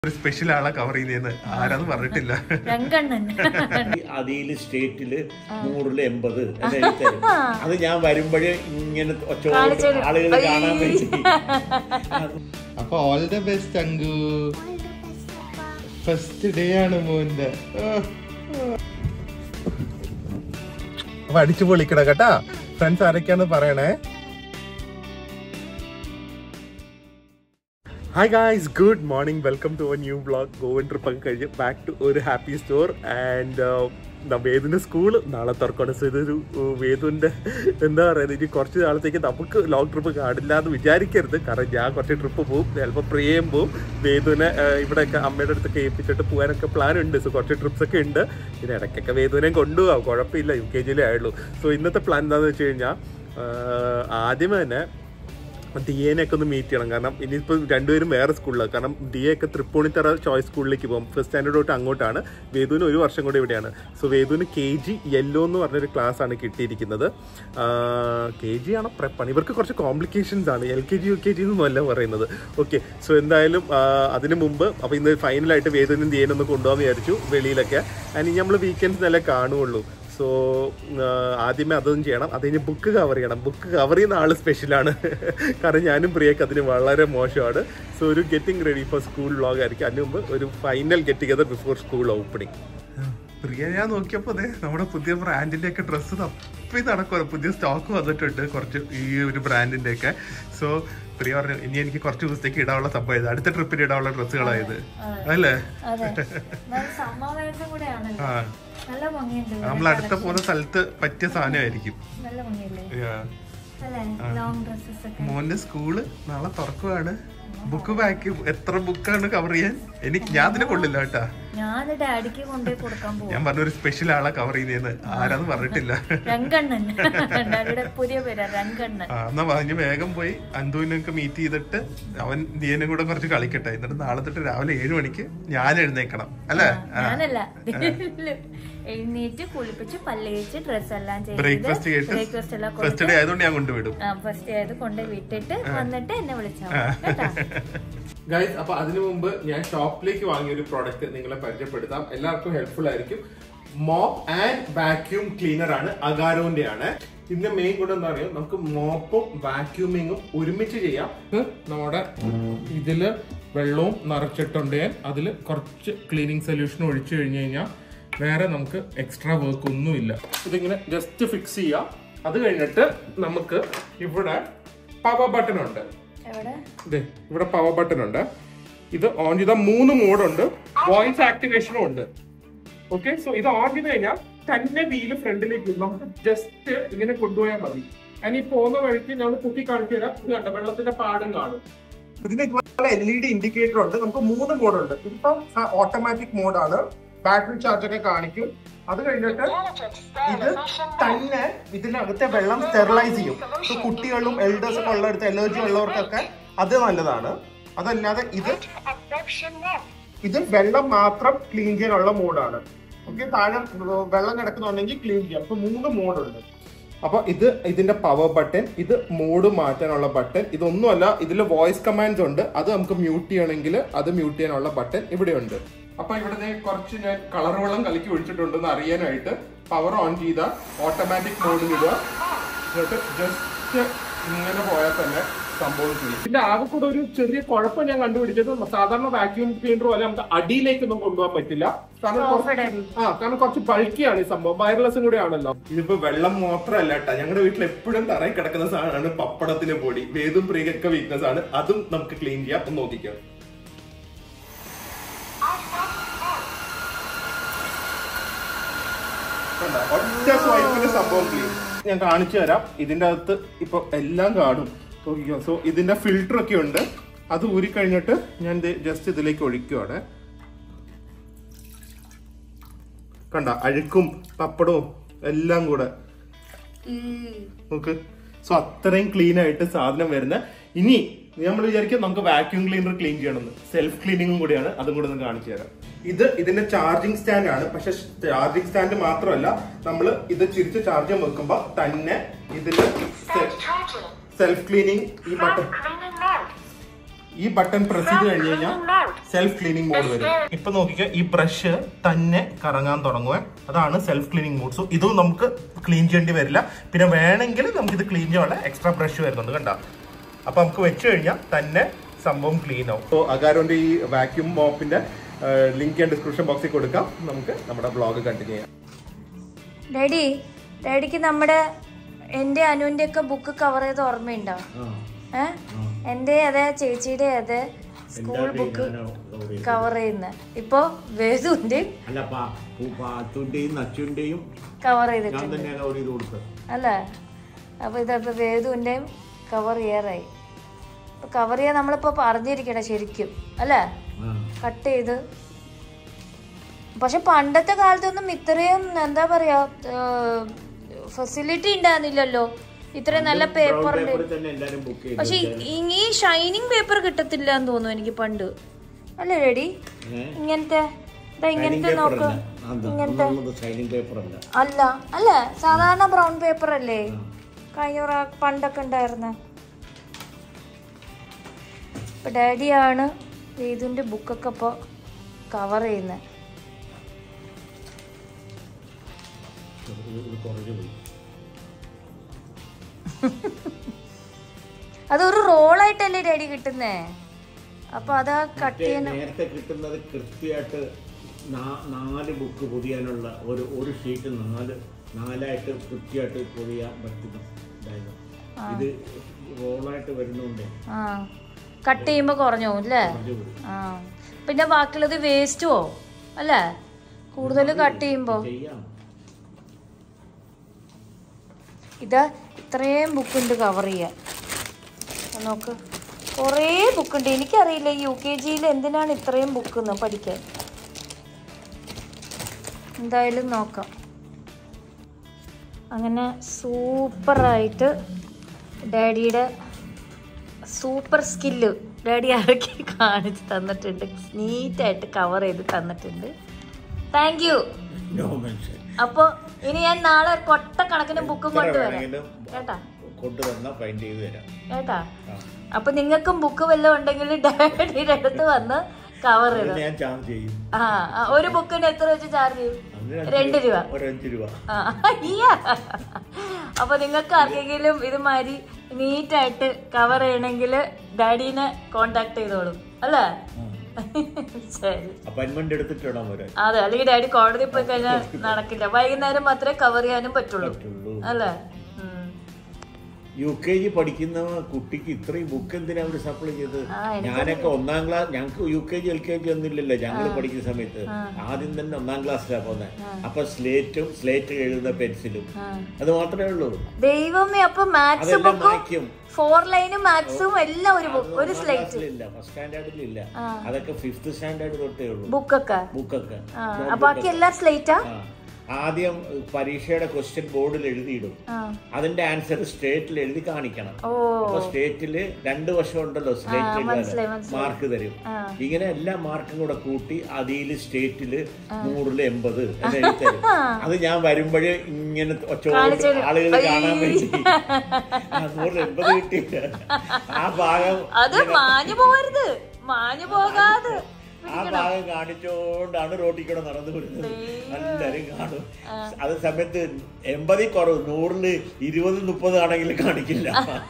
ഒരു സ്പെഷ്യൽ ആളെ കവർ ചെയ്യുന്നതെന്ന് ആരാന്ന് പറഞ്ഞിട്ടില്ല രംഗണ്ണൻ അതിൽ സ്റ്റേറ്റില് നൂറില് എൺപത് എന്ന് എഴുതി തരും. അത് ഞാൻ വരുമ്പോഴേ ഇങ്ങനെ ഒച്ചോട് കാണിച്ചുതരും. ആളുകൾ കാണാൻ വേണ്ടി അപ്പൊ all the best Anku first day ആണ് മോന്റെ അപ്പൊ അടിച്ചു പൊളിക്കണം കേട്ടാ ഫ്രണ്ട്സ് ആരൊക്കെയാന്ന് പറയണേ hi guys good morning welcome to a new blog Goan trip ഒക്കെ കഴിഞ്ഞ് ബാക്ക് ടു ഒരു ഹാപ്പി സ്റ്റോർ ആൻഡ് വേദുവിന്റെ സ്കൂൾ നാളെ തുറക്കണം സോ ഇതൊരു uh, വേദുവിന്റെ എന്താ പറയുക ഇനി കുറച്ച് നാളത്തേക്ക് നമുക്ക് ലോങ് ട്രിപ്പ് കാണില്ല എന്ന് വിചാരിക്കരുത് കാരണം ഞാൻ കുറച്ച് ട്രിപ്പ് പോകും ചിലപ്പോൾ പ്രിയം പോവും വേദുവിനെ uh, ഇവിടെയൊക്കെ അമ്മയുടെ അടുത്തൊക്കെ ഏൽപ്പിച്ചിട്ട് പോകാനൊക്കെ പ്ലാൻ ഉണ്ട് സോ കുറച്ച് ട്രിപ്സ് ഒക്കെ ഉണ്ട് പിന്നെ ഇടയ്ക്കൊക്കെ വേദുവിനെ കൊണ്ടുപോകാം കുഴപ്പമില്ല യു കെ ജിയിലേ ആയുള്ളൂ സോ ഇന്നത്തെ പ്ലാൻ എന്താണെന്ന് വെച്ച് കഴിഞ്ഞാൽ ആദ്യമേ തന്നെ ദിയേനെയൊക്കെ ഒന്ന് മീറ്റ് ചെയ്യണം കാരണം ഇനിയിപ്പോൾ രണ്ടുപേരും വേറെ സ്കൂളിലാണ് കാരണം ദിയൊക്കെ തൃപ്പൂണിത്തറ ചോയ്സ് സ്കൂളിലേക്ക് പോകും ഫസ്റ്റ് സ്റ്റാൻഡേർഡ് തൊട്ട് അങ്ങോട്ടാണ് വേദുവിന് ഒരു വർഷം കൂടെ ഇവിടെയാണ് സോ വേദുവിന് കെ ജി യെല്ലോ എന്ന് പറഞ്ഞൊരു ക്ലാസ് ആണ് കിട്ടിയിരിക്കുന്നത് കെ ജി ആണ് പ്രപ്പാണ് ഇവർക്ക് കുറച്ച് കോംപ്ലിക്കേഷൻസ് ആണ് L K G U K G എന്നൊന്നും അല്ല പറയുന്നത് ഓക്കെ സോ എന്തായാലും ആ, അതിന് മുമ്പ് അപ്പോൾ ഇന്ന് ഫൈനലായിട്ട് വേദുവിനും ദിയേനൊന്ന് കൊണ്ടുപോകാൻ വിചാരിച്ചു വെളിയിലൊക്കെ ആൻഡ് ഇനി നമ്മൾ വീക്കെൻഡ്സിനല്ലേ കാണുകയുള്ളൂ സോ ആദ്യമേ അതൊന്നും ചെയ്യണം അത് കഴിഞ്ഞ് ബുക്ക് കവർ ചെയ്യണം ബുക്ക് കവർ ചെയ്യുന്ന ആള് സ്പെഷ്യലാണ് കാരണം ഞാനും പ്രിയക്ക് അതിന് വളരെ മോശമാണ് സോ ഒരു getting ready for school vlog ആയിരിക്കും അതിന് മുമ്പ് ഒരു final get together before school opening Priya ഞാൻ നോക്കിയപ്പോ അതെ നമ്മുടെ പുതിയ ബ്രാൻഡിന്റെ ഒക്കെ ഡ്രസ്സ് തപ്പി നടക്കുമല്ലോ പുതിയ സ്റ്റോക്ക് വന്നിട്ടുണ്ട് കുറച്ച് ഈ ഒരു ബ്രാൻഡിന്റെ ഒക്കെ സോ പ്രിയ പറഞ്ഞു ഇനി എനിക്ക് കുറച്ച് ദിവസത്തേക്ക് ഇടാനുള്ള സംഭവം അടുത്ത ട്രിപ്പിന് ഇടാനുള്ള ഡ്രസ്സുകളായത് അല്ലേ അതെ സമ്മർ വയസ്സും കൂടെ ആണല്ലോ ആ നല്ല ഭംഗിയുണ്ട് ഇവിടെ. നമ്മൾ അടുത്ത പോകുന്ന സ്ഥലത്ത് പറ്റിയ സാധനമായിരിക്കും നല്ല ഭംഗിയല്ലേ Yeah. അല്ലേ ലോങ് ഡ്രസ്സസ് ഒക്കെ മോന്റെ സ്കൂള് നാളെ തുറക്കുവാണ് ബുക്ക് ബാക്ക് എത്ര ബുക്കാണ് കവർ ചെയ്യാൻ എനിക്ക് ഞാൻ അതിനെ കൊള്ളില്ല കേട്ടാ ഞാൻ ഡാഡിക്ക് കൊണ്ടുപോയി കൊടുക്കാൻ പോകും ഞാൻ പറഞ്ഞ ഒരു സ്പെഷ്യൽ ആളെ കവർ ചെയ്യുന്നതെന്ന് ആരാന്ന് പറഞ്ഞിട്ടില്ല രംഗണ്ണൻ ഡാഡിയുടെ പുതിയ പേരാ രംഗണ്ണൻ ആ എന്നാ പറഞ്ഞ് വേഗം പോയി അന്തുവിനൊക്കെ മീറ്റ് ചെയ്തിട്ട് അവൻ നീനും കൂടെ കുറച്ച് കളിക്കട്ടെ എന്നിട്ട് നാളെ തൊട്ട് രാവിലെ ഏഴ് മണിക്ക് ഞാൻ എഴുന്നേക്കണം അല്ലേ ഞാനല്ല എഴുന്നേറ്റ് കുളിപ്പിച്ച് പല്ലേച്ച് ഡ്രസ് എല്ലാം ചെയ്ത് ബ്രേക്ക്ഫാസ്റ്റ് കേട്ട് ബ്രേക്ക്ഫാസ്റ്റ് എല്ലാം ഫസ്റ്റ് ഡേ ആയതുകൊണ്ട് ഞാൻ കൊണ്ടുവിടും ഫസ്റ്റ് ആയത് കൊണ്ട് വിട്ടിട്ട് വന്നിട്ട് എന്നെ വിളിച്ചാൽ മതി കേട്ടാ ഗൈസ് അപ്പൊ അതിനു മുമ്പ് ഞാൻ ഷോപ്പിലേക്ക് വാങ്ങിയ ഒരു പ്രോഡക്റ്റ് നിങ്ങളെ പരിചയപ്പെടുത്താം എല്ലാവർക്കും ഹെൽപ്ഫുൾ ആയിരിക്കും മോപ്പ് ആൻഡ് വാക്യൂം ക്ലീനർ ആണ് അഗാരോന്റെ ആണ് ഇതിന്റെ മെയിൻ ഗുണം എന്താ പറയുക നമുക്ക് മോപ്പും വാക്യൂമിങ്ങും ഒരുമിച്ച് ചെയ്യാം ഇത് നമ്മുടെ ഇതില് വെള്ളവും നിറച്ചിട്ടുണ്ട് അതിൽ കുറച്ച് ക്ലീനിങ് സൊല്യൂഷൻ ഒഴിച്ചു കഴിഞ്ഞു കഴിഞ്ഞാൽ വേറെ നമുക്ക് എക്സ്ട്രാ വർക്ക് ഒന്നുമില്ല ഇതിങ്ങനെ ജസ്റ്റ് ഫിക്സ് ചെയ്യാം അത് കഴിഞ്ഞിട്ട് നമുക്ക് ഇവിടെ പവർ ബട്ടൺ ഉണ്ട് എവിടെ ദേ, ഇവിടെ പവർ ബട്ടൺ ഉണ്ട് ഇത് ഓൺ ചെയ്ത മൂന്ന് മോഡുണ്ട് വോയിസ് ആക്ടിവേഷനും ഉണ്ട് ഓക്കെ സോ ഇത് ഓൺ ചെയ്ത് കഴിഞ്ഞാൽ തന്നെ വീല് ഫ്രണ്ടിലേക്ക് വരും. നമുക്ക് ജസ്റ്റ് ഇങ്ങനെ കൊണ്ടുപോയാൽ മതി അതിന് ഈ പോകുന്ന വഴിക്ക് നമ്മൾ കുത്തി കാണിച്ചു തരാം ഇത് കണ്ട വെള്ളത്തിന്റെ പാടും കാണും ഇതിന് ഇതുപോലെ എൽ ഇ ഡി ഇൻഡിക്കേറ്റർ ഉണ്ട് നമുക്ക് മൂന്ന് മോഡുണ്ട് ഇതിപ്പം ഓട്ടോമാറ്റിക് മോഡാണ് ബാറ്ററി ചാർജ് ഒക്കെ കാണിക്കും അത് കഴിഞ്ഞിട്ട് ഇത് തന്നെ ഇതിനകത്തെ വെള്ളം സ്റ്റെറിലൈസ് ചെയ്യും ഇപ്പൊ കുട്ടികളും എൽഡേഴ്സ് ഒക്കെ ഉള്ളടത്ത് അലർജി ഉള്ളവർക്കൊക്കെ അത് നല്ലതാണ് അതല്ലാതെ ഇത് ഇത് വെള്ളം മാത്രം ക്ലീൻ ചെയ്യാനുള്ള മോഡാണ് ഓക്കെ താഴെ വെള്ളം കിടക്കുന്നുണ്ടെങ്കിൽ ക്ലീൻ ചെയ്യാം അപ്പൊ മൂന്ന് മോഡുണ്ട് അപ്പൊ ഇത് ഇതിന്റെ പവർ ബട്ടൺ ഇത് മോഡ് മാറ്റാനുള്ള ബട്ടൺ ഇതൊന്നുമല്ല ഇതിൽ വോയിസ് കമാൻഡ്സ് ഉണ്ട് അത് നമുക്ക് മ്യൂട്ട് ചെയ്യണമെങ്കിൽ അത് മ്യൂട്ട് ചെയ്യാനുള്ള ബട്ടൺ ഇവിടെ ഉണ്ട് അപ്പൊ ഇവിടെ ദേ കുറച്ച് ഞാൻ കളർ വെള്ളം കലക്കി ഒഴിച്ചിട്ടുണ്ടെന്ന് അറിയാനായിട്ട് പവർ ഓൺ ചെയ്ത ഓട്ടോമാറ്റിക് മോഡിൽ ഇടുക എന്നിട്ട് ജസ്റ്റ് ഇങ്ങനെ പോയാൽ തന്നെ സംഭവം ചെയ്യും പിന്നെ ആകെ കൂടെ ഒരു ചെറിയ കുഴപ്പം ഞാൻ കണ്ടുപിടിച്ചത് സാധാരണ വാക്യൂം ക്ലീനർ പോലെ നമുക്ക് അടിയിലേക്കൊന്നും കൊണ്ടുപോകാൻ പറ്റില്ല കാരണം കുറച്ച് ആ കാരണം കുറച്ച് ബൾക്കിയാണ് ഈ സംഭവം വയർലെസ്സും കൂടെ ആണല്ലോ ഇതിപ്പോ വെള്ളം മാത്രമല്ല കേട്ടോ ഞങ്ങളുടെ വീട്ടിൽ എപ്പോഴും തറയിൽ കിടക്കുന്ന സാധനമാണ് പപ്പടത്തിന് പൊടി വേദും പ്രിയൊക്കെ വീക്ക്നെസ് ആണ് അതും നമുക്ക് ക്ലീൻ ചെയ്യാം ഒന്ന് നോക്കിക്കാം കണ്ടോ? ഒറ്റ സ്വൈപ്പിന് സംഭവം ക്ലീൻ ഞാൻ കാണിച്ചു തരാം ഇതിന്റെ അകത്ത് ഇപ്പൊ എല്ലാം കാണും നോക്കിക്കോ സോ ഇതിന്റെ ഫിൽറ്റർ ഒക്കെ ഉണ്ട് അത് ഊരിക്കഴിഞ്ഞിട്ട് ഞാൻ ജസ്റ്റ് ഇതിലേക്ക് ഒഴിക്കുവാണ് കണ്ട അഴുക്കും പപ്പടവും എല്ലാം കൂടെ നോക്ക് സോ അത്രയും ക്ലീൻ ആയിട്ട് സാധനം വരുന്ന ഇനി നമ്മൾ വിചാരിക്കും നമുക്ക് വാക്യൂം ക്ലീനർ ക്ലീൻ ചെയ്യണമെന്ന് സെൽഫ് ക്ലീനിങ്ങും കൂടിയാണ് അതും കൂടെ ഒന്ന് കാണിച്ചു തരാം ഇത് ഇതിന്റെ ചാർജിങ് സ്റ്റാൻഡ് ആണ് പക്ഷെ ചാർജിങ് സ്റ്റാൻഡ് മാത്രമല്ല നമ്മൾ ഇത് ചിരിച്ച് ചാർജ് ചെയ്യാൻ വെക്കുമ്പോ തന്നെ ഇതില് സെൽഫ് ക്ലീനിങ് ഈ ബട്ടൺ ഈ ബട്ടൺ പ്രസ് ചെയ്ത് കഴിഞ്ഞ് കഴിഞ്ഞാൽ സെൽഫ് ക്ലീനിങ് മോഡ് വരും ഇപ്പൊ നോക്കിക്കോ ഈ ബ്രഷ് തന്നെ കറങ്ങാൻ തുടങ്ങുക അതാണ് സെൽഫ് ക്ലീനിങ് മോഡ് സോ ഇതും നമുക്ക് ക്ലീൻ ചെയ്യേണ്ടി വരില്ല പിന്നെ വേണമെങ്കിൽ നമുക്ക് ഇത് ക്ലീൻ ചെയ്യാനുള്ള എക്സ്ട്രാ ബ്രഷ് വരുന്നുണ്ട് കണ്ട അപ്പൊ നമുക്ക് വെച്ച് കഴിഞ്ഞാൽ തന്നെ സംഭവം ക്ലീൻ ആവും സോ അകാരോന്റെ ഈ വാക്യൂം മോപ്പിന്റെ ലിങ്ക് ഞാൻ ഡിസ്ക്രിപ്ഷൻ ബോക്സിൽ കൊടുക്കാം നമുക്ക് നമ്മുടെ ബ്ലോഗ് കണ്ടിന്യൂ ചെയ്യാം ഡാഡി ഡാഡിക്ക് നമ്മുടെ എന്റെ അനുവിന്റെ ഒക്കെ ബുക്ക് കവർ ചെയ്ത് ഓർമ്മയുണ്ടോ ഏ എന്റെ അതെ ചേച്ചിയുടെ അതെ സ്കൂൾ ബുക്ക് കവർ ചെയ്യുന്ന ഇപ്പൊ വേദുവിന്റെയും അല്ല പാ പു- പാത്തുന്റെയും നച്ചുന്റെയും കവർ ഞാൻ ചെയ്തിട്ടുണ്ട് തന്നെ കവർ ചെയ്ത് കൊടുത്തത് അല്ലേ അപ്പൊ ഇതപ്പോ വേദുവിന്റെയും കവർ ചെയ്യാറായി അപ്പൊ കവർ ചെയ്യാൻ നമ്മളിപ്പോ പറഞ്ഞിരിക്കണേ ശരിക്കും അല്ലേ ആ. കട്ട് ചെയ്ത് പക്ഷെ പണ്ടത്തെ കാലത്തൊന്നും ഇത്രയും എന്താ പറയാ ഫെസിലിറ്റി ഉണ്ടായിരുന്നില്ലല്ലോ ഇത്രയും നല്ല പേപ്പറിന്റെ പേപ്പറിൽ തന്നെ എല്ലാരും ബുക്ക് ചെയ്തു പക്ഷെ ഈ- ഈ ഷൈനിങ് പേപ്പർ കിട്ടത്തില്ല എന്ന് തോന്നുന്നു എനിക്ക് പണ്ട് അല്ലേ റെഡി ഏ? ഇങ്ങനത്തെ ദാ ഇങ്ങനത്തെ നോക്ക് ഇങ്ങനത്തെ സൈനിങ് പേപ്പർ അല്ല അല്ല അല്ല സാധാരണ ബ്രൗൺ പേപ്പർ അല്ലേ കഴിഞ്ഞ പ്രാ- പണ്ടൊക്കെ ഉണ്ടായിരുന്ന ഇപ്പൊ ഡാഡിയാണ് വേദുവിന്റെ ബുക്കൊക്കെ ഇപ്പൊ കവർ ചെയ്യുന്നത് ഇത് കുറഞ്ഞു പോയി അതൊരു റോളായിട്ടല്ലേ ഡാഡി കിട്ടുന്നേ അപ്പൊ അതാ കട്ട് മറ്റേ ചെയ്യാൻ നേരത്തെ കിട്ടുന്നത് കൃത്യമായിട്ട് നാ- നാല് ബുക്ക് പൊതിയാനുള്ള ഒരു ഒരു ഷീറ്റ് നാല് നാലായിട്ട് കൃത്യമായിട്ട് പൊതിയാൻ പറ്റുന്ന ഇതായിരുന്നു ഇത് റോളായിട്ട് വരുന്നുണ്ട് ആ കട്ട് ചെയ്യുമ്പോ കുറഞ്ഞു പോകും അല്ലേ കുറഞ്ഞു പോയി ആ പിന്നെ ബാക്കിയുള്ളത് വേസ്റ്റുമോ അല്ലേ കൂടുതൽ കട്ട് ചെയ്യുമ്പോ ചെയ്യാം ഇത് ഇത്രയും ബുക്കുണ്ട് കവർ ചെയ്യാൻ അത് നോക്ക് കുറേ ബുക്കുണ്ട് എനിക്കറിയില്ല യു കെ ജിയിൽ എന്തിനാണ് ഇത്രയും ബുക്ക് പഠിക്കാൻ എന്തായാലും നോക്കാം അങ്ങനെ സൂപ്പറായിട്ട് ഡാഡിയുടെ സൂപ്പർ സ്കില്ല് ഡാഡി ആക്കി കാണിച്ച് തന്നിട്ടുണ്ട് നീറ്റായിട്ട് കവർ ചെയ്ത് തന്നിട്ടുണ്ട് താങ്ക് യു നോ മെൻഷൻ അപ്പൊ ഇനി ഞാൻ നാളെ കൊട്ടക്കണക്കിന് ബുക്കും കൊണ്ടുവരാം വേണമെങ്കിലും കേട്ടാ കൊണ്ടുവന്നാൽ ഫൈൻഡ് ചെയ്ത് തരാം കേട്ടാ ആ. അപ്പൊ നിങ്ങൾക്കും ബുക്ക് വല്ലതും ഉണ്ടെങ്കിൽ ഡാഡിയുടെ അടുത്ത് വന്ന് കവർ ചെയ്ത് അതിന് ഞാൻ ചാർജ് ചെയ്യും ആ ആ, ഒരു ബുക്കിന് എത്ര വെച്ച് ചാർജ് ചെയ്യും അതിന് രണ്ട് രൂപ ഒരു അഞ്ച് രൂപ ആ, അയ്യ. അപ്പൊ നിങ്ങൾക്ക് ആർക്കെങ്കിലും ഇതുമാതിരി നീറ്റായിട്ട് കവർ ചെയ്യണമെങ്കിൽ ഡാഡീനെ കോണ്ടാക്ട് ചെയ്തോളും അല്ലേ ശരി അപ്പോയിന്റ്മെന്റ് എടുത്തിട്ട് വേണം വരാൻ അതെ അല്ലെങ്കിൽ ഡാഡി കോടതി പോയി കഴിഞ്ഞാൽ നടക്കില്ല വൈകുന്നേരം മാത്രമേ കവർ ചെയ്യാനും പറ്റുള്ളൂ പറ്റുള്ളൂ അല്ലേ ഉം. യു കെ ജി പഠിക്കുന്ന കുട്ടിക്ക് ഇത്രയും ബുക്ക് എന്തിനാ അവർ സപ്ലൈ ചെയ്തത് ആ, ഞാനൊക്കെ ഒന്നാം ക്ലാസ് ഞങ്ങൾക്ക് U K G L K G ഒന്നുമില്ലല്ലോ ഞങ്ങൾ പഠിക്കുന്ന സമയത്ത് ആദ്യം തന്നെ ഒന്നാം ക്ലാസ്സിലാണ് പോകുന്നത് അപ്പൊ സ്ലേറ്റും സ്ലേറ്റ് എഴുതുന്ന പെൻസിലും ആ. അത് മാത്രമേ ഉള്ളൂ ദൈവമേ അപ്പൊ മാത്സ് അതെല്ലാം ബുക്കും മായ്ക്കും ഫോർ ലൈനും മാത്സും എല്ലാം ഒരു ബുക്ക് ഒരു സ്ലേറ്റ് ക്ലാസ്സിലില്ല ഫസ്റ്റ് സ്റ്റാൻഡേർഡിലില്ല അതൊക്കെ ഫിഫ്ത് സ്റ്റാൻഡേർഡ് തൊട്ടേ ഉള്ളൂ ബുക്കൊക്കെ ബുക്കൊക്കെ ആ അപ്പൊ ബാക്കി എല്ലാം സ്ലേറ്റാ ആ. ആദ്യം പരീക്ഷയുടെ ക്വസ്റ്റ്യൻ ബോർഡിൽ എഴുതിയിടും ആ അതിന്റെ ആൻസർ സ്റ്റേറ്റിൽ എഴുതി കാണിക്കണം ഓ അപ്പൊ സ്റ്റേറ്റില് രണ്ട് വർഷം ഉണ്ടല്ലോ സ്ലേറ്റ് മനസ്സിലായി, മനസ്സിലായി. മാർക്ക് തരും ആ. ഇങ്ങനെ എല്ലാ മാർക്കും കൂടെ കൂട്ടി അതില് സ്റ്റേറ്റില് നൂറില് എൺപത് എന്ന് എഴുതി തരും അത് ഞാൻ വരുമ്പോഴേ ഇങ്ങനെ കാണിച്ചു തരും. ആളുകൾ കാണാൻ വേണ്ടി ആ, നൂറിൽ എൺപത് കിട്ടിയില്ല ആ ഭാഗം അത് മാഞ്ഞു പോകരുത് മാഞ്ഞു പോകാതെ ആ ഭാഗം കാണിച്ചോണ്ടാണ് റോട്ടിൽ കൂടെ നടന്നു വരുന്നത് എല്ലാരും കാണും അതേ സമയത്ത് എൺപതിൽ കുറവ് നൂറില് ഇരുപത് മുപ്പത് ആണെങ്കിലും കാണിക്കില്ല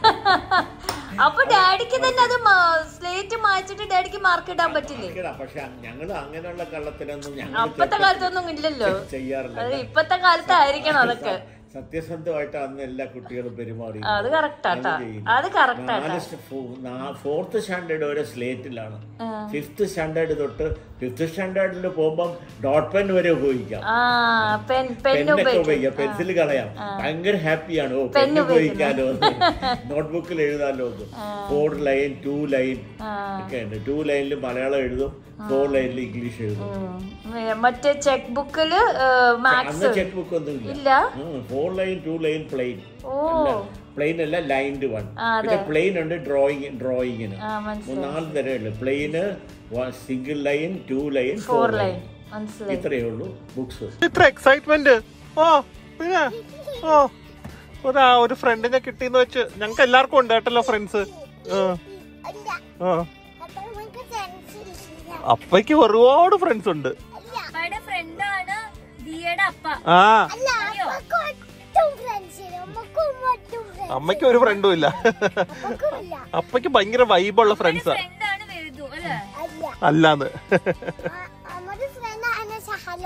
അപ്പൊ ഡാഡിക്ക് തന്നെ അത് സ്ലേറ്റ് മായ്ച്ചിട്ട് ഡാഡിക്ക് മാർക്ക് ഇടാൻ പറ്റില്ലേ കാണിക്കടാ. പക്ഷെ ഞങ്ങള് അങ്ങനെയുള്ള കള്ളത്തിനൊന്നും ഞങ്ങൾ അപ്പത്തെ കാലത്തൊന്നും ഇല്ലല്ലോ ചെയ്യാറില്ല അത് ഇപ്പത്തെ കാലത്തായിരിക്കണം അതൊക്കെ സത്യസന്ധമായിട്ട് അന്ന് എല്ലാ കുട്ടികളും പെരുമാറി അത് കറക്റ്റാട്ടാ അത് കറക്റ്റാട്ടാ നാല് ഫോർത്ത് സ്റ്റാൻഡേർഡ് വരെ സ്ലേറ്റിലാണ് ഫിഫ്ത് സ്റ്റാൻഡേർഡ് തൊട്ട് ഫിഫ്ത് സ്റ്റാൻഡേർഡിൽ പോകുമ്പോൾ ഡോട്ട് പെൻ വരെ ഉപയോഗിക്കാം ആ പെൻ പെൻ പെന്നൊക്കെ ഉപയോഗിക്കാം പെൻസിൽ കളയാം ഭയങ്കര ഹാപ്പിയാണ് ഓ പെൻ ഉപയോഗിക്കാലോ നോട്ട്ബുക്കിൽ എഴുതാലോ ഫോർ ലൈൻ ടു ലൈൻ ഒക്കെ ഉണ്ട് ടു ലൈനിൽ മലയാളം എഴുതും ഫോർ ലൈനിൽ ഇംഗ്ലീഷ് എഴുതും മറ്റേ ചെക്ക് ബുക്കില് മാത്സ് അന്ന് ചെക്ക് ബുക്ക് ഒന്നും ഇല്ല ഇല്ല four line two line plain ഓ പ്ലെയിൻ അല്ല ലൈൻഡ് വൺ ആ, പിന്നെ പ്ലെയിൻ ഉണ്ട് ഡ്രോയിങ് ഡ്രോയിങ്ങിന് ആ മനസ്സിലായി നാല് തരമുണ്ട് പ്ലെയിന് single line two line four four line line മനസ്സിലായി ഇത്രയേ ഉള്ളൂ ബുക്സ് ഇത്ര എക്സൈറ്റ്മെന്റ് ഓ പിന്നെ ഓ ഒരാ ഒരു ഫ്രണ്ടിനെ കിട്ടിയെന്ന് വെച്ച് ഞങ്ങൾക്ക് എല്ലാവർക്കും ഉണ്ട് കേട്ടല്ലോ ഫ്രണ്ട്സ് ആ അപ്പയ്ക്ക് ഒരുപാട് ഫ്രണ്ട്സ് ഉണ്ട് അപ്പയുടെ ഫ്രണ്ടാണ് ദിയയുടെ അപ്പ ആ അറിയോ അമ്മയ്ക്ക് ഒരു ഫ്രണ്ടും ഇല്ല അപ്പയ്ക്ക് ഭയങ്കര വൈബുള്ള ഫ്രണ്ട്സാ ഫ്രണ്ടാണ് വേദു അല്ലേ അല്ലാന്ന് നമ്മുടെ ഫ്രണ്ട് ആണ് സഹല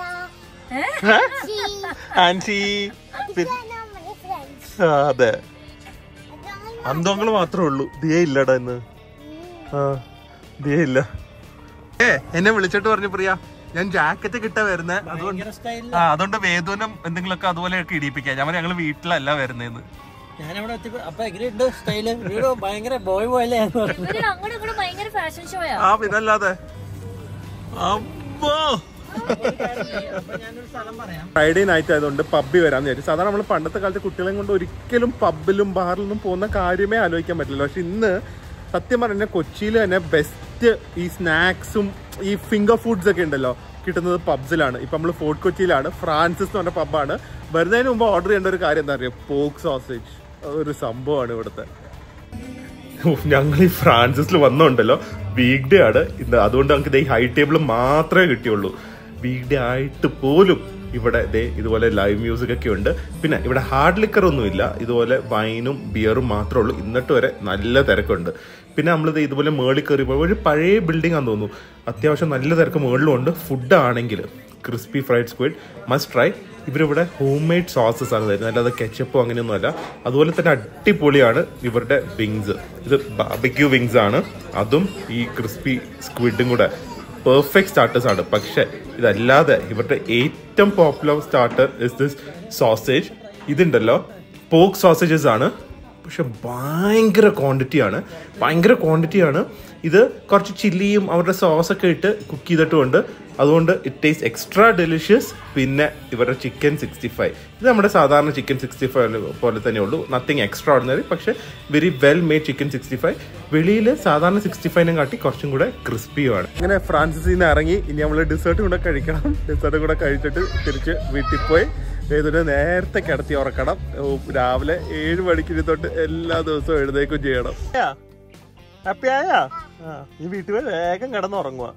ആൻസി ഇതാണ് നമ്മുടെ ഫ്രണ്ട്സ് ആ, അതെ അതാണ് അന്തോങ്ങള് മാത്രമേ ഉള്ളൂ ദിയ ഇല്ലടാ ഇന്ന് ആ ദിയ ഇല്ല ഏ എന്നെ വിളിച്ചിട്ട് പറഞ്ഞു പ്രിയ ഞാൻ ജാക്കറ്റ് കിട്ടാ വരുന്നേ അതുകൊണ്ട് ആ അതുകൊണ്ട് വേദുവിനും എന്തെങ്കിലുമൊക്കെ അതുപോലെ ഒക്കെ ഇടിയിപ്പിക്കാം ഞാൻ ഞങ്ങള് വീട്ടിലല്ല വരുന്നേന്ന് ഞാനവിടെ എത്തിയപ്പോ അപ്പൊ എങ്ങനെയുണ്ട് സ്റ്റൈല് വീട് ഭയങ്കര ബോയ് പോലെ ഇവര് അങ്ങോട്ടും ഇങ്ങോട്ടും ഭയങ്കര ഫാഷൻ ഷോയാ ആ പിന്നല്ലാതെ അമ്മോ ഞാനൊരു സ്ഥലം പറയാം ഫ്രൈഡേ നൈറ്റ് ആയതുകൊണ്ട് പബ്ബിൽ വരാന്ന് വിചാരിച്ചു സാധാരണ നമ്മൾ പണ്ടത്തെ കാലത്ത് കുട്ടികളെ കൊണ്ട് ഒരിക്കലും പബ്ബിലും ബാറിലൊന്നും പോകുന്ന കാര്യമേ ആലോചിക്കാൻ പറ്റില്ല പക്ഷെ ഇന്ന് സത്യം പറഞ്ഞാൽ കൊച്ചിയിൽ തന്നെ ബെസ്റ്റ് ഈ സ്നാക്സും ഈ ഫിംഗർ ഫുഡ്സ് ഒക്കെ ഉണ്ടല്ലോ കിട്ടുന്നത് പബ്സിലാണ് ഇപ്പൊ നമ്മൾ ഫോർട്ട് കൊച്ചിയിലാണ് ഫ്രാൻസിസ് എന്ന് പറഞ്ഞ പബ്ബാണ് വരുന്നതിന് മുമ്പ് ഓർഡർ ചെയ്യേണ്ട ഒരു കാര്യം എന്താ പറയുക പോക്ക് സോസേജ് ഒരു സംഭവമാണ് ഇവിടുത്തെ ഞങ്ങൾ ഈ ഫ്രാൻസിസിൽ വന്നോണ്ടല്ലോ വീക്ക് ഡേ ആണ് ഇന്ന് അതുകൊണ്ട് നമുക്ക് ദേ ഹൈ ടേബിൾ മാത്രമേ കിട്ടിയുള്ളൂ വീക്ക് ഡേ ആയിട്ട് പോലും ഇവിടെ ദേ ഇതുപോലെ ലൈവ് മ്യൂസിക് ഒക്കെ ഉണ്ട് പിന്നെ ഇവിടെ ഹാർഡ് ലിക്കർ ഒന്നുമില്ല ഇതുപോലെ വൈനും ബിയറും മാത്രമേ ഉള്ളൂ ഇന്നിട്ട് വരെ നല്ല തിരക്കുണ്ട് പിന്നെ നമ്മൾ ഇതുപോലെ മേളിൽ കയറിയപ്പോൾ ഒരു പഴയ ബിൽഡിംഗ് ആണെന്ന് തോന്നുന്നു അത്യാവശ്യം നല്ല തിരക്ക് മേളിലും ഉണ്ട് ഫുഡ് ആണെങ്കിൽ crispy fried squid must try ഇവരിവിടെ ഹോം മെയ്ഡ് സോസസ് ആണ് തരുന്നത് അല്ലാതെ കെച്ചപ്പോ അങ്ങനെയൊന്നുമല്ല അതുപോലെ തന്നെ അടിപൊളിയാണ് ഇവരുടെ വിങ്സ് ഇത് ബാബിക്യൂ വിങ്സ് ആണ് അതും ഈ ക്രിസ്പി സ്ക്വിഡും കൂടെ പെർഫെക്റ്റ് സ്റ്റാർട്ടേഴ്സ് ആണ് പക്ഷെ ഇതല്ലാതെ ഇവരുടെ ഏറ്റവും popular starter is this sausage ഇതുണ്ടല്ലോ പോക്ക് സോസേജസ് ആണ് പക്ഷെ ഭയങ്കര ക്വാണ്ടിറ്റിയാണ് ഭയങ്കര ക്വാണ്ടിറ്റിയാണ് ഇത് കുറച്ച് ചില്ലിയും അവരുടെ സോസൊക്കെ ഇട്ട് കുക്ക് ചെയ്തിട്ടുമുണ്ട് അതുകൊണ്ട് ഇറ്റ് ടേസ്റ്റ് എക്സ്ട്രാ ഡെലിഷ്യസ് പിന്നെ ഇവരുടെ ചിക്കൻ സിക്സ്റ്റി ഫൈവ് ഇത് നമ്മുടെ സാധാരണ ചിക്കൻ സിക്സ്റ്റി ഫൈവ് പോലെ തന്നെ ഉള്ളൂ നത്തിങ് എക്സ്ട്രാ ഓർഡിനറി പക്ഷെ very well made chicken sixty five വെളിയിൽ സാധാരണ സിക്സ്റ്റി ഫൈവിനെ കാട്ടി കുറച്ചും കൂടെ ക്രിസ്പിയുമാണ് അങ്ങനെ ഫ്രാൻസിസിൽ നിന്ന് ഇറങ്ങി ഇനി നമ്മൾ ഡെസേർട്ട് കൂടെ കഴിക്കണം ഡെസേർട്ട് കൂടെ കഴിച്ചിട്ട് തിരിച്ച് വീട്ടിൽ പോയി ഏതൊരു നേരത്തെ കിടത്തി ഉറക്കണം ഓ, രാവിലെ ഏഴ് മണിക്ക് തൊട്ട് എല്ലാ ദിവസവും എഴുന്നേക്കും ചെയ്യണം ഹാപ്പി ആയാ ഈ വീട്ടിൽ പോയി വേഗം കിടന്നുറങ്ങുക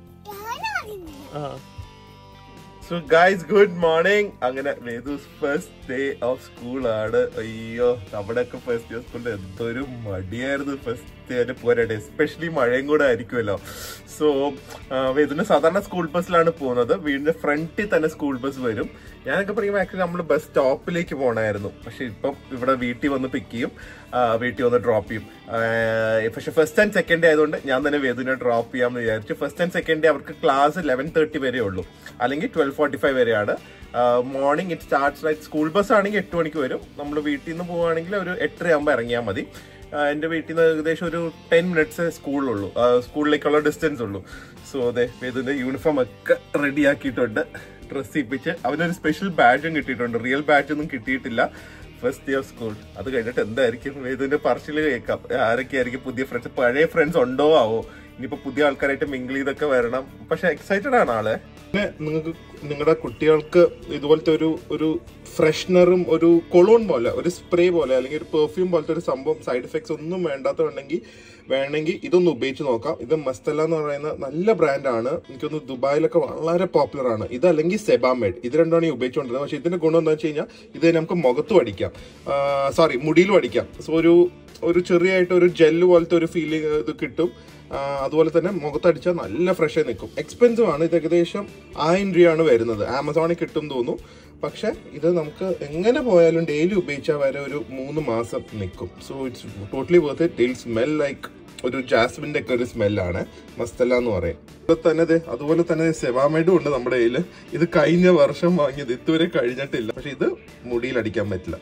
സോ ഗൈസ് ഗുഡ് മോർണിംഗ് അങ്ങനെ Vedu's first day of school ആണ് അയ്യോ നമ്മുടെ ഒക്കെ ഫസ്റ്റ് ഡേ സ്കൂളിൽ എന്തൊരു മടിയായിരുന്നു ഫസ്റ്റ് ഡേ പോരാട്ടെ എസ്പെഷ്യലി മഴയും കൂടെ ആയിരിക്കുമല്ലോ സോ വേദുവിന് സാധാരണ സ്കൂൾ ബസ്സിലാണ് പോകുന്നത് വീടിന്റെ ഫ്രണ്ടിൽ തന്നെ സ്കൂൾ ബസ് വരും ഞാനൊക്കെ പറയുമ്പോൾ ആക്ച്വലി നമ്മൾ ബസ് സ്റ്റോപ്പിലേക്ക് പോകണമായിരുന്നു പക്ഷെ ഇപ്പം ഇവിടെ വീട്ടിൽ വന്ന് പിക്ക് ചെയ്യും ആ, വീട്ടിൽ വന്ന് ഡ്രോപ്പ് ചെയ്യും ആ, പക്ഷെ ഫസ്റ്റ് ആൻഡ് സെക്കൻഡ് ഡേ ആയതുകൊണ്ട് ഞാൻ തന്നെ വേദുവിനെ ഡ്രോപ്പ് ചെയ്യാമെന്ന് വിചാരിച്ചു ഫസ്റ്റ് ആൻഡ് സെക്കൻഡ് ഡേ അവർക്ക് ക്ലാസ് ലെവൻ തേർട്ടി വരെ ഉള്ളൂ അല്ലെങ്കിൽ ട്വൽവ് ഫോർട്ടി ഫൈവ് വരെയാണ് morning it starts like school bus ആണെങ്കിൽ എട്ട് മണിക്ക് വരും നമ്മൾ വീട്ടിൽ നിന്ന് പോവുകയാണെങ്കിൽ ഒരു എട്ടര ആകുമ്പോൾ ഇറങ്ങിയാൽ മതി ആ, എൻ്റെ വീട്ടിൽ നിന്ന് ഏകദേശം ഒരു ടെൻ മിനിറ്റ്സ് സ്കൂളിലുള്ളൂ സ്കൂളിലേക്കുള്ള ഡിസ്റ്റൻസ് ഉള്ളൂ സോ അതെ വേദുവിന്റെ യൂണിഫോം ഒക്കെ റെഡി ആക്കിയിട്ടുണ്ട് ഡ്രസ് ചെയ്യിപ്പിച്ച് അവനൊരു സ്പെഷ്യൽ ബാഡ്ജും കിട്ടിയിട്ടുണ്ട് റിയൽ ബാഡ്ജ് ഒന്നും കിട്ടിയിട്ടില്ല ഫസ്റ്റ് ഡേ ഓഫ് സ്കൂൾ അത് കഴിഞ്ഞിട്ട് എന്തായിരിക്കും വേദുവിന്റെ പറച്ചിൽ കേൾക്കാം ആരൊക്കെയായിരിക്കും പുതിയ ഫ്രണ്ട്സ് പഴയ ഫ്രണ്ട്സ് ഉണ്ടോ ആവോ ഇനിയിപ്പോ പുതിയ ആൾക്കാരായിട്ട് മിങ്കിൾ ചെയ്തൊക്കെ വരണം പക്ഷെ എക്സൈറ്റഡ് ആണ് ആളെ നിങ്ങൾക്ക് നിങ്ങളുടെ കുട്ടികൾക്ക് ഇതുപോലത്തെ ഒരു ഒരു ഫ്രഷ്നറും ഒരു കൊളോൺ പോലെ ഒരു സ്പ്രേ പോലെ അല്ലെങ്കിൽ ഒരു പെർഫ്യൂം പോലത്തെ ഒരു സംഭവം സൈഡ് എഫക്ട്സ് ഒന്നും വേണ്ടാത്തതുണ്ടെങ്കിൽ വേണമെങ്കിൽ ഇതൊന്ന് ഉപയോഗിച്ച് നോക്കാം ഇത് മസ്തല എന്ന് പറയുന്ന നല്ല ബ്രാൻഡാണ് എനിക്കൊന്ന് ദുബായിലൊക്കെ വളരെ പോപ്പുലർ ആണ് ഇത് അല്ലെങ്കിൽ സെബാമേഡ് ഇത് രണ്ടാണ് ഈ ഉപയോഗിച്ചുകൊണ്ടിരുന്നത് പക്ഷേ ഇതിന്റെ ഗുണം എന്താ വെച്ച് കഴിഞ്ഞാൽ ഇത് നമുക്ക് മുഖത്തും അടിക്കാം സോറി മുടിയിലും അടിക്കാം സോ ഒരു ഒരു ചെറിയായിട്ട് ഒരു ജെല്ല് പോലത്തെ ഒരു ഫീലിംഗ് ഇത് കിട്ടും ആ, അതുപോലെ തന്നെ മുഖത്തടിച്ചാൽ നല്ല ഫ്രഷ് ആയി നിൽക്കും എക്സ്പെൻസീവ് ആണ് ഇത് ഏകദേശം ആയിരം രൂപയാണ് വരുന്നത് ആമസോണിൽ കിട്ടും തോന്നുന്നു പക്ഷെ ഇത് നമുക്ക് എങ്ങനെ പോയാലും ഡെയിലി ഉപയോഗിച്ചാൽ വരെ ഒരു മൂന്ന് മാസം നിൽക്കും so it's totally worth it it'll smell like ഒരു ജാസ്മിന്റെ ഒക്കെ ഒരു സ്മെല്ലാണ് മസ്തല എന്ന് പറയും അതുപോലെ തന്നെ ദേ- അതുപോലെ തന്നെ സെവാമേഡും ഉണ്ട് നമ്മുടെ കയ്യിൽ ഇത് കഴിഞ്ഞ വർഷം വാങ്ങിയത് ഇതുവരെ കഴിഞ്ഞിട്ടില്ല പക്ഷെ ഇത് മുടിയിൽ അടിക്കാൻ പറ്റില്ല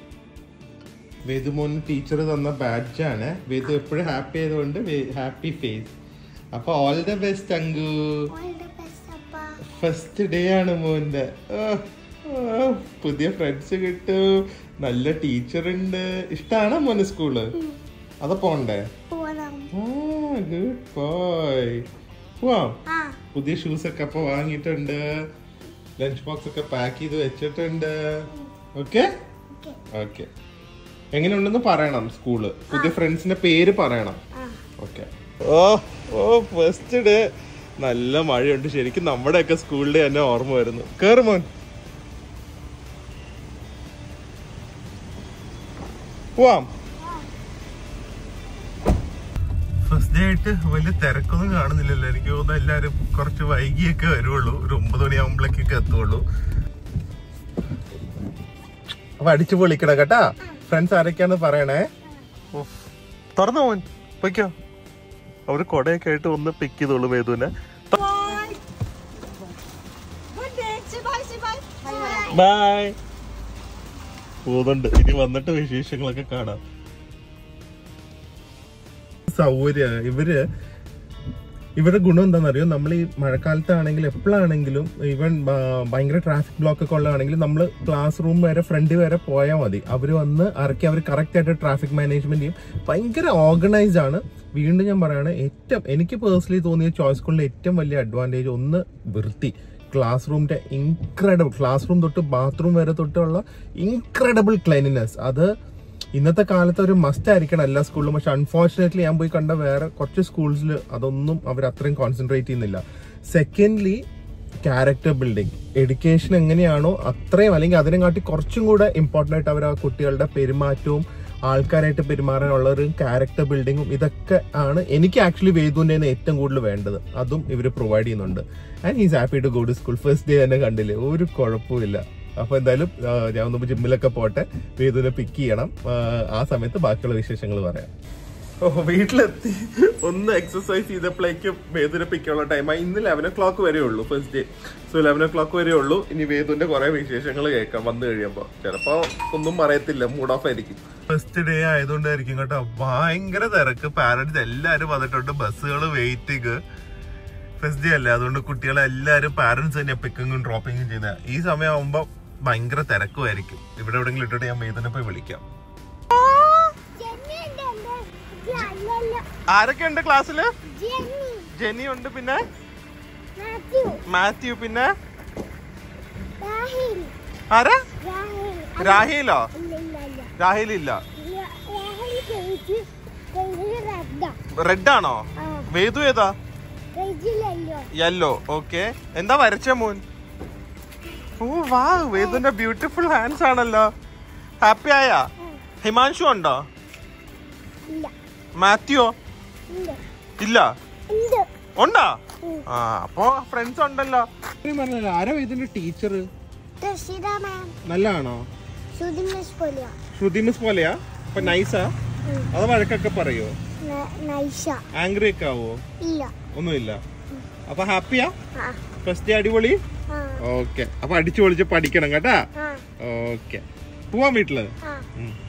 വേദുമോൻ ടീച്ചർ തന്ന ബാഡ്ജാണ് വേദു എപ്പോഴും ഹാപ്പി ആയതുകൊണ്ട് ഹാപ്പി ഫേസ് അപ്പൊ all the best Anku All the best, Appa. First day ആണ് മോന്റെ ആ, ആ, പുതിയ ഫ്രണ്ട്സ് കിട്ടും നല്ല ടീച്ചർ ഉണ്ട് ഇഷ്ടാണോ മോന് സ്കൂള് അത് പോണ്ടേ പോണം. ഗുഡ് ബോയ് പോവാം ആ, പുതിയ ഷൂസ് ഒക്കെ അപ്പൊ വാങ്ങിയിട്ടുണ്ട് ലഞ്ച് ബോക്സ് ഒക്കെ പാക്ക് ചെയ്ത് വെച്ചിട്ടുണ്ട് ഓക്കെ okay. ഓക്കെ എങ്ങനെയുണ്ടെന്ന് പറയണം സ്കൂള് പുതിയ ഫ്രണ്ട്സിന്റെ പേര് പറയണം ആ. ഓക്കെ ഓ ഓ ഫസ്റ്റ് ഡേ നല്ല മഴയുണ്ട് ശരിക്കും നമ്മുടെയൊക്കെ സ്കൂളിൽ തന്നെ ഓർമ്മ വരുന്നു കേറ് മോൻ പോവാം ഫസ്റ്റ് ഡേ ആയിട്ട് വലിയ തിരക്കൊന്നും കാണുന്നില്ലല്ലോ എനിക്ക് തോന്നുന്നു എല്ലാരും കുറച്ച് വൈകിയൊക്കെ വരുള്ളൂ ഒരു ഒമ്പത് മണിയാകുമ്പോഴേക്കൊക്കെ എത്തുള്ളൂ അപ്പൊ അടിച്ചു പൊളിക്കണം കേട്ടാ ഫ്രണ്ട്സ് ആരൊക്കെയാന്ന് പറയണേ ഉഫ്. തുറന്നോ മോൻ പൊയ്ക്കോ അവര് കൊടയൊക്കെ ആയിട്ട് ഒന്ന് പിക്ക് ചെയ്തോളൂ മേതുവിനെ ബൈ പോകുന്നുണ്ട് ഇനി വന്നിട്ട് വിശേഷങ്ങളൊക്കെ കാണാം സൗകര്യ ഇവര് ഇവരുടെ ഗുണം എന്താണെന്നറിയോ നമ്മൾ ഈ മഴക്കാലത്താണെങ്കിൽ എപ്പോഴാണെങ്കിലും ഈവൻ ഭയങ്കര ട്രാഫിക് ബ്ലോക്ക് ഒക്കെ ഉള്ളതാണെങ്കിൽ നമ്മൾ ക്ലാസ് റൂം വരെ ഫ്രണ്ട് വരെ പോയാൽ മതി അവർ വന്ന് ഇറക്കി അവർ കറക്റ്റ് ആയിട്ട് ട്രാഫിക് മാനേജ്മെന്റ് ചെയ്യും ഭയങ്കര ഓർഗനൈസ്ഡ് ആണ് വീണ്ടും ഞാൻ പറയാണ് ഏറ്റവും എനിക്ക് പേഴ്സണലി തോന്നിയ ചോയ്സ് സ്കൂളിലെ ഏറ്റവും വലിയ അഡ്വാൻറ്റേജ് ഒന്ന് വൃത്തി ക്ലാസ് റൂമിന്റെ ഇൻക്രെഡിബിൾ ക്ലാസ് റൂം തൊട്ട് ബാത്റൂം വരെ തൊട്ടുള്ള ഇൻക്രെഡിബിൾ ക്ലീനിനെസ് അത് ഇന്നത്തെ കാലത്ത് ഒരു മസ്റ്റ് ആയിരിക്കണം എല്ലാ സ്കൂളിലും പക്ഷെ അൺഫോർച്ചുനേറ്റ്ലി ഞാൻ പോയി കണ്ട വേറെ കുറച്ച് സ്കൂൾസിൽ അതൊന്നും അവർ അത്രയും കോൺസെൻട്രേറ്റ് ചെയ്യുന്നില്ല സെക്കൻഡ്ലി ക്യാരക്ടർ ബിൽഡിംഗ് എഡ്യൂക്കേഷൻ എങ്ങനെയാണോ അത്രയും അല്ലെങ്കിൽ അതിനെ കാട്ടി കുറച്ചും കൂടെ ഇമ്പോർട്ടൻ്റ് ആയിട്ട് അവർ ആ കുട്ടികളുടെ പെരുമാറ്റവും ആൾക്കാരായിട്ട് പെരുമാറാനുള്ള ഒരു ക്യാരക്ടർ ബിൽഡിങ്ങും ഇതൊക്കെ ആണ് എനിക്ക് ആക്ച്വലി വേദുവിൻ്റെ ഏറ്റവും കൂടുതൽ വേണ്ടത് അതും ഇവർ പ്രൊവൈഡ് ചെയ്യുന്നുണ്ട് and he's happy to go to school first day തന്നെ കണ്ടില്ലേ ഒരു കുഴപ്പമില്ല അപ്പൊ എന്തായാലും ആ, ഞാൻ ഒന്ന് ജിമ്മിലൊക്കെ പോട്ടെ വേദുവിനെ പിക്ക് ചെയ്യണം ആ, ആ സമയത്ത് ബാക്കിയുള്ള വിശേഷങ്ങൾ പറയാം ഓ വീട്ടിലെത്തി ഒന്ന് എക്സസൈസ് ചെയ്തപ്പോഴേക്കും വേദുവിനെ പിക്കുള്ള ടൈമായി ഇന്ന് ലെവൻ ഒ ക്ലോക്ക് വരെ ഉള്ളൂ first day so eleven o'clock വരെ ഉള്ളൂ ഇനി വേദുവിന്റെ കുറെ വിശേഷങ്ങൾ കേൾക്കാം വന്നു കഴിയുമ്പോ ചിലപ്പോ ഒന്നും പറയത്തില്ല മൂഡ് ഓഫ് ആയിരിക്കും ഫസ്റ്റ് ഡേ ആയതുകൊണ്ടായിരിക്കും കേട്ടോ ഭയങ്കര തിരക്ക് പാരന്റ്സ് എല്ലാരും വന്നിട്ടുണ്ട് ബസ്സുകൾ വെയിറ്റിംഗ് ഫസ്റ്റ് ഡേ അല്ലേ അതുകൊണ്ട് കുട്ടികളെ എല്ലാരും പാരന്റ്സ് തന്നെ പിക്കിങ്ങും ഡ്രോപ്പിങ്ങും ചെയ്യുന്നത് ഈ സമയമാകുമ്പോ ഭയങ്കര തിരക്കുമായിരിക്കും ഇവിടെ എവിടെയെങ്കിലും ഇട്ടിട്ട് ഞാൻ വേദന പോയി വിളിക്കാം ജെന്നി ഉണ്ട് എന്റെ. ജി അല്ലല്ല. ആരൊക്കെ ഉണ്ട് ക്ലാസ്സില് ജെന്നി. ജെനി ഉണ്ട് പിന്നെ മാത്യു. മാത്യു പിന്നെ രാഹിൽ. ആരാ രാഹിൽ. രാഹിലോ ഇല്ല, ഇല്ല, ഇല്ല. രാഹിൽ ഇല്ല രാ- രാഹിൽ കേജ്. കേജിൽ റെഡാ. റെഡ് ആണോ ആ. വേദു ഏതാ കേജിലല്ലോ. യെല്ലോ ഓക്കെ എന്താ വരച്ച മോൻ ഓ വാ വേദുന്റെ ബ്യൂട്ടിഫുൾ ഹാൻഡ്സ് ആണല്ലോ ഹാപ്പി ആയ ഹിമാൻഷു ഉണ്ടോ ഇല്ല. മാത്യുവോ ഉണ്ട്. ഇല്ല ഉണ്ട്. ഉണ്ടോ ഉം. ആ അപ്പൊ ഫ്രണ്ട്സ് ഉണ്ടല്ലോ ആരാ ഇതിന്റെ ടീച്ചർ റഷീദ മാം. നല്ലതാണോ ശ്രുതി മിസ് പോലെയാ. ശ്രുതി മിസ് പോലെയാ അപ്പൊ നൈസാ ഉം. അത് വഴക്കൊക്കെ പറയോ ന- നൈഷ. ആംഗ്രി ഒക്കെ ആവോ ഇല്ല. ഒന്നുമില്ല അപ്പൊ ഹാപ്പിയാ ആ. ഫസ്റ്റ് ഡേ അടിപൊളി ആ. ഓക്കെ അപ്പൊ അടിച്ചു പൊളിച്ച് പഠിക്കണം കേട്ടാ ആ. ഓക്കെ പോവാൻ വീട്ടില് ആ. ഉം.